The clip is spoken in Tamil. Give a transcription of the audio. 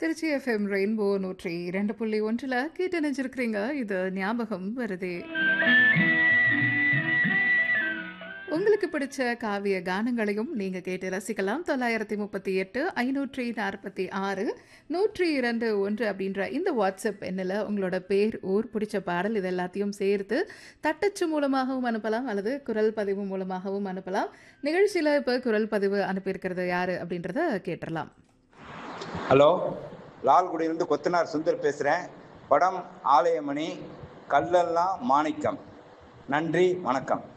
திருச்சி எஃப்எம் ரெயின்போ நூற்றி இரண்டு புள்ளி ஒன்றில் கேட்டு நினைச்சிருக்கிறீங்க இது ஞாபகம் வருதே உங்களுக்கு பிடிச்ச காவிய கானங்களையும் நீங்க கேட்டு ரசிக்கலாம் தொள்ளாயிரத்தி முப்பத்தி எட்டு ஐநூற்றி நாற்பத்தி ஆறு நூற்றி இரண்டு ஒன்று அப்படின்ற இந்த வாட்ஸ்அப் எண்ணில் உங்களோட பேர் ஊர் பிடிச்ச பாடல் இது எல்லாத்தையும் சேர்த்து தட்டச்சு மூலமாகவும் அனுப்பலாம் அல்லது குரல் பதிவு மூலமாகவும் அனுப்பலாம் நிகழ்ச்சியில் இப்போ குரல் பதிவு அனுப்பியிருக்கிறது யாரு அப்படின்றத கேட்டுடலாம் ஹலோ லால்குடியிலிருந்து கொத்தனார் சுந்தர் பேசுகிறேன் படம் ஆலயமணி கல்லெல்லாம் மாணிக்கம் நன்றி வணக்கம்